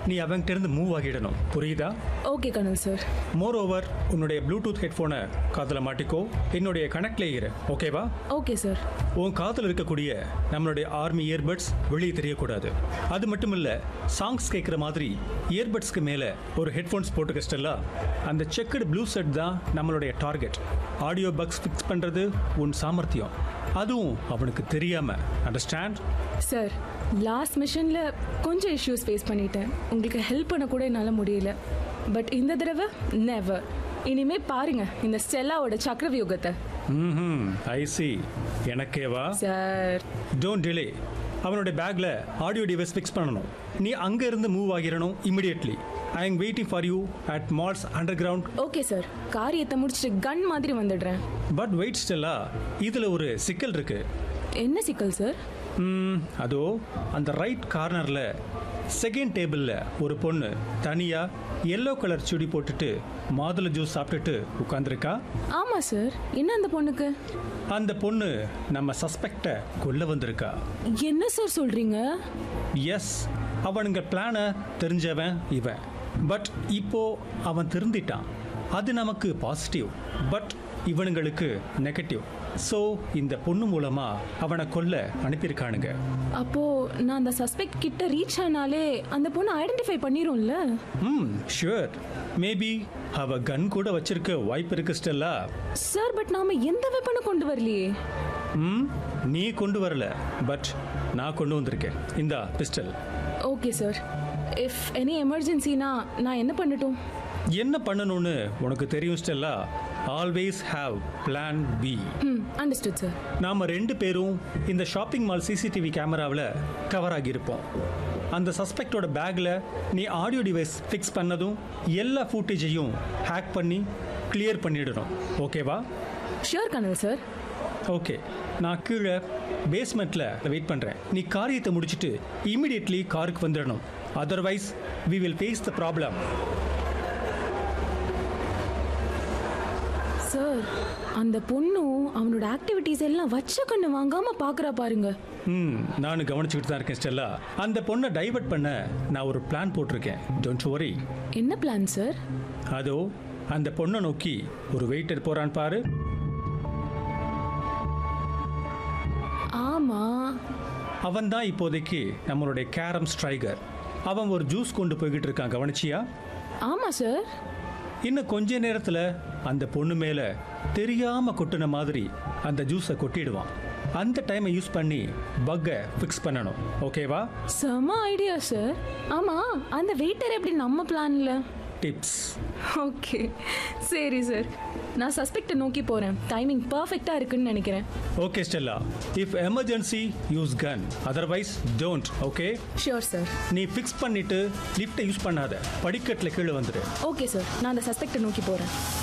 நீ அவங்கிட்ட இருந்து மூவ் ஆகிடணும் புரியுதா ஓகே கனல் சார் மோர் ஓவர் உன்னுடைய ப்ளூடூத் ஹெட்ஃபோனை காதில் மாட்டிக்கோ என்னுடைய கனெக்ட்ல இரு ஓகேவா ஓகே சார் உன் காதில் இருக்கக்கூடிய நம்மளுடைய ஆர்மி இயர்பட்ஸ் வெளியே தெரியக்கூடாது அது மட்டும் இல்லை சாங்ஸ் கேட்குற மாதிரி இயர்பட்ஸ்க்கு மேலே ஒரு ஹெட்ஃபோன்ஸ் போட்டு ஸ்டெல்லா அந்த செக்குடு ப்ளூ செட் தான் நம்மளுடைய டார்கெட் ஆடியோ பக்ஸ் ஃபிக்ஸ் பண்ணுறது உன் சாமர்த்தியம் அதுவும் அவனுக்கு தெரியாமல் அண்டர்ஸ்டாண்ட் சார் லாஸ்ட் மிஷனில் கொஞ்சம் இஷ்யூஸ் ஃபேஸ் பண்ணிட்டேன் உங்களுக்கு ஹெல்ப் பண்ண கூட என்னால் முடியல பட் இந்த தடவை நெவர் இனிமே பாருங்க இந்த ஸ்டெல்லாவோட சக்கரவியூகத்தை ம் ஐ சி எனக்கேவா சார் டோன்ட் டிலே அவனுடைய பேக்ல ஆடியோ டிவைஸ் ஃபிக்ஸ் பண்ணணும் நீ அங்க இருந்து மூவ் ஆகிரணும் immediately I am waiting for you at malls underground okay sir காரியத்தை முடிச்சுட்டு கன் மாதிரி வந்துடுறேன் பட் வெயிட் ஸ்டெல்லா இதுல ஒரு சிக்கல் இருக்கு என்ன சிக்கல் சார் ம், அதோ அந்த ரைட் கார்னர்ல செகண்ட் டேபிள்ல ஒரு பொண்ணு தனியா எல்லோ கலர் சுடி போட்டுட்டு மாதுளை ஜூஸ் சாப்பிட்டுட்டு உட்காந்துருக்கா ஆமாம் சார் என்ன அந்த பொண்ணுக்கு அந்த பொண்ணு நம்ம சஸ்பெக்டை கொல்ல வந்திருக்கா என்ன சார் சொல்கிறீங்க எஸ் அவனுங்க பிளானை தெரிஞ்சவன் இவன் பட் இப்போ அவன் திருந்திட்டான் அது நமக்கு பாசிட்டிவ் பட் இவனுங்களுக்கு நெகட்டிவ் ஸோ இந்த பொண்ணு மூலமா அவனை கொல்ல அனுப்பியிருக்கானுங்க அப்போ நான் அந்த சஸ்பெக்ட் கிட்ட ரீச் ஆனாலே அந்த பொண்ணை ஐடென்டிஃபை பண்ணிரும்ல ம் ஷுவர் மேபி அவ கன் கூட வச்சிருக்க வாய்ப்பு இருக்கு ஸ்டெல்லா சார் பட் நாம எந்த வெப்பனும் கொண்டு வரலையே ம் நீ கொண்டு வரல பட் நான் கொண்டு வந்திருக்கேன் இந்த pistol okay sir if any எமர்ஜென்சினா நான் என்ன பண்ணட்டும் என்ன பண்ணணும்னு உனக்கு தெரியும் Stella always have plan B hmm understood sir நாம ரெண்டு பேரும் இந்த ஷாப்பிங் மால் சிசிடிவி கேமராவில் கவர் ஆகியிருப்போம் அந்த சஸ்பெக்டோட பேக்கில் நீ ஆடியோ டிவைஸ் ஃபிக்ஸ் பண்ணதும் எல்லா ஃபூட்டேஜையும் ஹேக் பண்ணி கிளியர் பண்ணிடணும் ஓகேவா ஷியோர் கனல் சார் ஓகே நான் கீழே பேஸ்மெண்ட்டில் வெயிட் பண்ணுறேன் நீ காரியத்தை முடிச்சுட்டு இமிடியட்லி காருக்கு வந்துடணும் otherwise we will face the problem sir அந்த பொண்ணும் அவனோட ஆக்டிவிட்டீஸ் எல்லாம் வச்ச கண்ணு வாங்காம பாக்குறா பாருங்க ம் நானும் கவனிச்சுக்கிட்டு தான் இருக்கேன் ஸ்டெல்லா அந்த பொண்ணை டைவர்ட் பண்ண நான் ஒரு பிளான் போட்டிருக்கேன் டோன்ட் worry என்ன பிளான் சார் அதோ அந்த பொண்ணை நோக்கி ஒரு வெயிட்டர் போறான் பாரு ஆமா அவன் தான் இப்போதைக்கு நம்மளுடைய கேரம் ஸ்ட்ரைகர் அவன் ஒரு ஜூஸ் கொண்டு போய்கிட்டு இருக்கான் கவனிச்சியா ஆமா சார் இன்னும் கொஞ்ச நேரத்துல அந்த பொண்ணு மேல தெரியாம கொட்டின மாதிரி அந்த ஜூஸை கொட்டிடுவான் அந்த டைமை யூஸ் பண்ணி பக்கை ஃபிக்ஸ் பண்ணணும் ஓகேவா செம ஐடியா சார் ஆமா அந்த வெயிட்டர் எப்படி நம்ம பிளான்ல டிப்ஸ் ஓகே சரி சார் நான் சஸ்பெக்டை நோக்கி போறேன் டைமிங் பர்ஃபெக்டா இருக்குன்னு நினைக்கிறேன் okay Stella if emergency use gun otherwise don't okay sure sir நீ ஃபிக்ஸ் பண்ணிட்டு லிஃப்ட்டை யூஸ் பண்ணாத படிக்கட்டில் கீழே வந்துடு ஓகே சார் நான் அந்த சஸ்பெக்டை நோக்கி போறேன்